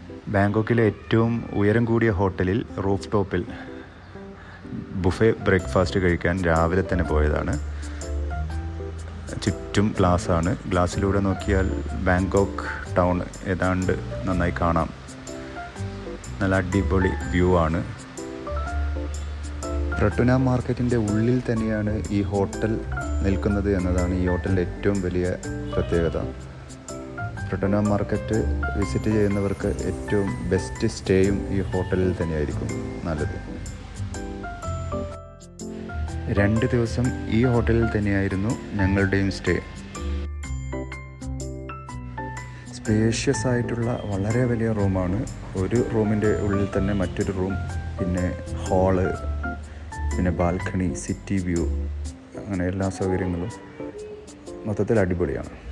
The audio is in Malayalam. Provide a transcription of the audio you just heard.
ബാങ്കോക്കിലെ ഏറ്റവും ഉയരം കൂടിയ ഹോട്ടലിൽ റൂഫ് ടോപ്പിൽ ബുഫെ ബ്രേക്ക്ഫാസ്റ്റ് കഴിക്കാൻ രാവിലെ തന്നെ പോയതാണ് ചുറ്റും ഗ്ലാസ്സാണ് ഗ്ലാസ്സിലൂടെ നോക്കിയാൽ ബാങ്കോക്ക് ടൗൺ ഏതാണ്ട് നന്നായി കാണാം നല്ല അടിപൊളി വ്യൂ ആണ് പ്രട്ടുന മാർക്കറ്റിൻ്റെ ഉള്ളിൽ തന്നെയാണ് ഈ ഹോട്ടൽ നിൽക്കുന്നത് എന്നതാണ് ഈ ഹോട്ടലിൻ്റെ ഏറ്റവും വലിയ പ്രത്യേകത പ്രട്ടുന മാർക്കറ്റ് വിസിറ്റ് ചെയ്യുന്നവർക്ക് ഏറ്റവും ബെസ്റ്റ് സ്റ്റേയും ഈ ഹോട്ടലിൽ തന്നെയായിരിക്കും നല്ലത് രണ്ട് ദിവസം ഈ ഹോട്ടലിൽ തന്നെയായിരുന്നു ഞങ്ങളുടെയും സ്റ്റേ സ്പേഷ്യസ് ആയിട്ടുള്ള വളരെ വലിയ റൂമാണ് ഒരു റൂമിൻ്റെ ഉള്ളിൽ തന്നെ മറ്റൊരു റൂം പിന്നെ ഹാള് പിന്നെ ബാൽക്കണി സിറ്റി വ്യൂ അങ്ങനെ എല്ലാ സൗകര്യങ്ങളും മൊത്തത്തിൽ അടിപൊളിയാണ്